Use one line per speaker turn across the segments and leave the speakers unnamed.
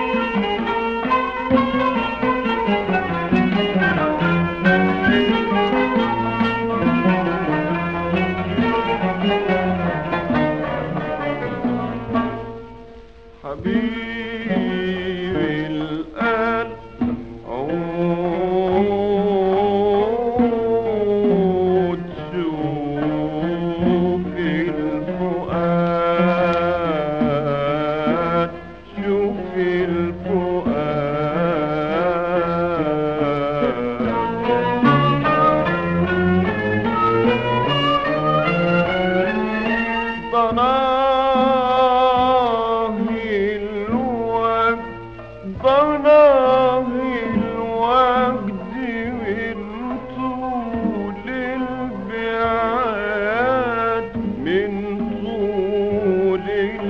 حبيبي الآن عود شوف الفؤاد شوف الفؤاد ضناه الوقت ضناه الوقت من طول البعاد من طول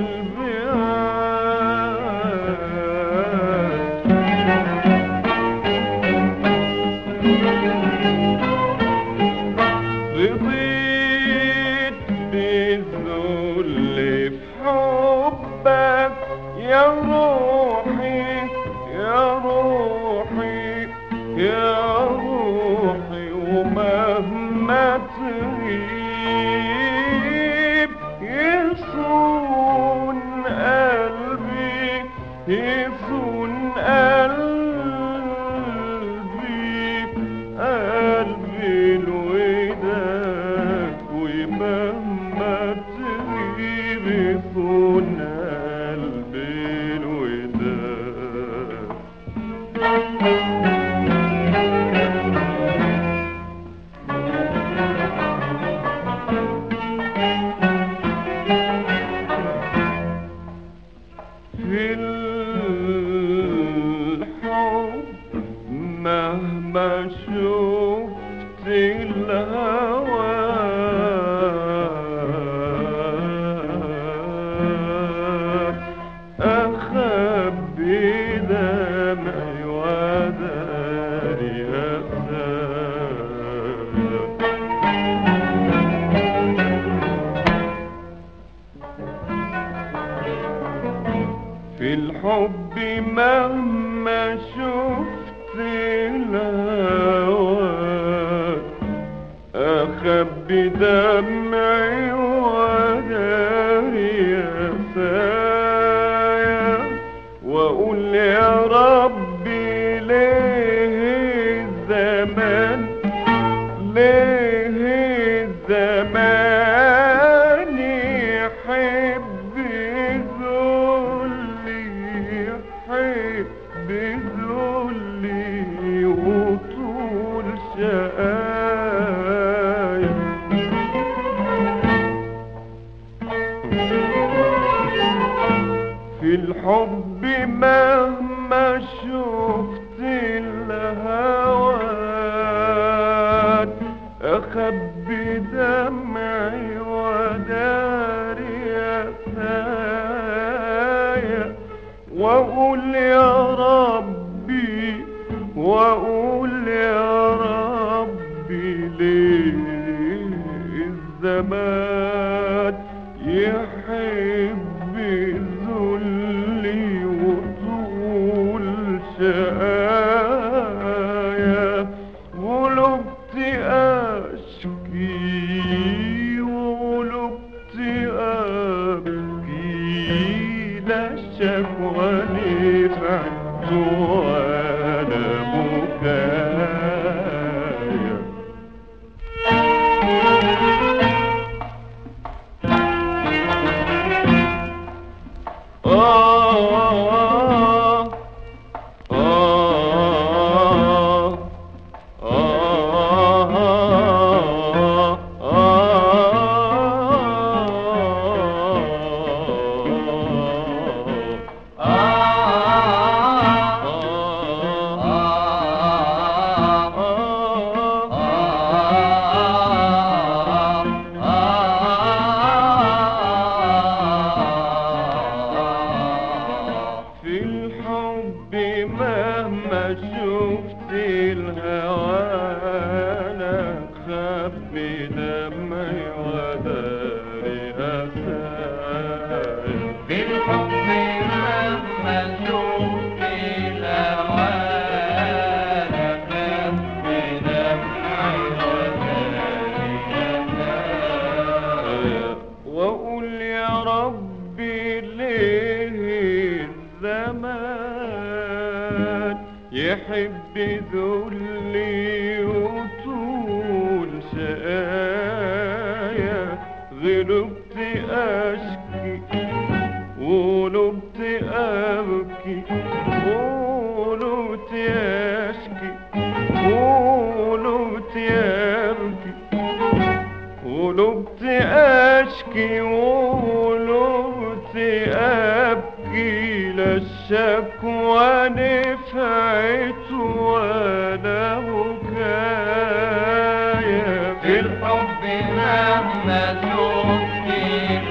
البعاد رضيت بالذل في حبك يا روحي يا روحي يا روحي ومهما تغيب يصون قلبي يصون قلبي قلبي الوداد ومهما تغيب يصون قلبي الوداد في الحب مهما شفت الهوى أخبي دمعي وداري في الحب مهما شفت الهوى أخبي دمعي وداري أسايا وأقول يا ربي ليه الزمان ليه الزمان يحب ذلي يحب ذلي وطول شقايا في الحب مهما شفت الهوى أخبي دمعي وداري أسايا وأقول يا ربي وأقول يا ربي ليه الزمان يحب ذلي وطول شقايا غلبت أشكي وغلبت أبكي لا شكوى نفعت ولا بكايا آه آه يحب ذلي وطول شقايا غلبت أشكي ولبت أبكي ولبت أشكي ولبت أبكي ولبت أشكي ولبت أبكي لا الشكوى نفعت ولا بكايا
في الحب مهما شفتي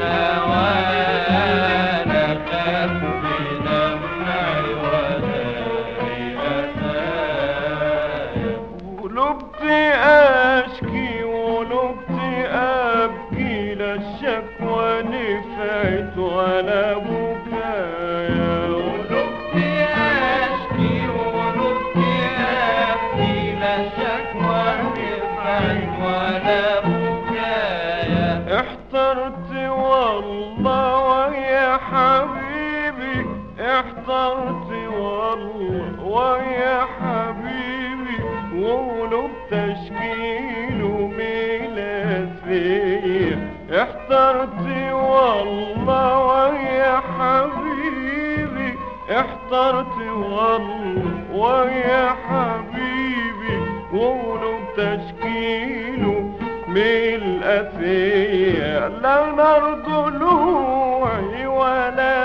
هوانا خاف بدمعي وداري أسايا
ولبت أشكي ولبت أبكي لا الشكوى نفعت ولا بكايا
ولبت أشكي ولبت أبكي لا شكوى نفعت ولا بكايا
احترت والله ويا حبيبي احترت والله ويا حبيبي وقلوب تشكيل وميلاسية احترت والله ويا حبيبي احترت والله ويا حبيبي وقلوب تشكيله بالأثية لا نار ضلوعي ولا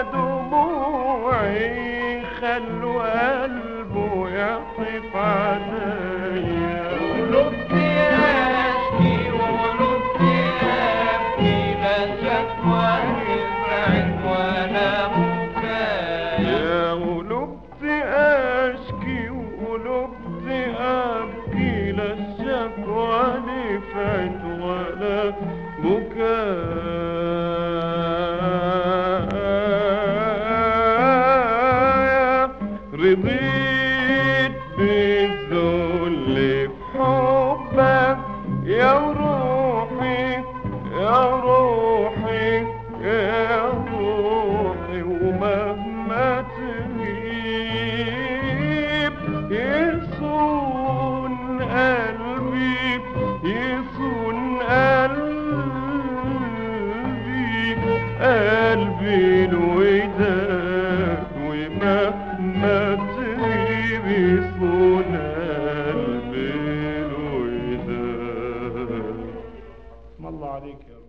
دموعي خلوا قلبه يعطف عليا
ولبت أشكي ولبت أبكي لا شكوى نفعت ولا بكايا
يا ولبت أشكي ولبت أبكي لا الشكوى نفعت ولا بكايا رضيت بالذل في حبك يا روحي يا روحي يا روحي ومهما تغيب يصون قلبي يصون قلبي قلبي الوداد ومهما تغيب يصون قلبي الوداد
اسم الله عليك يا رب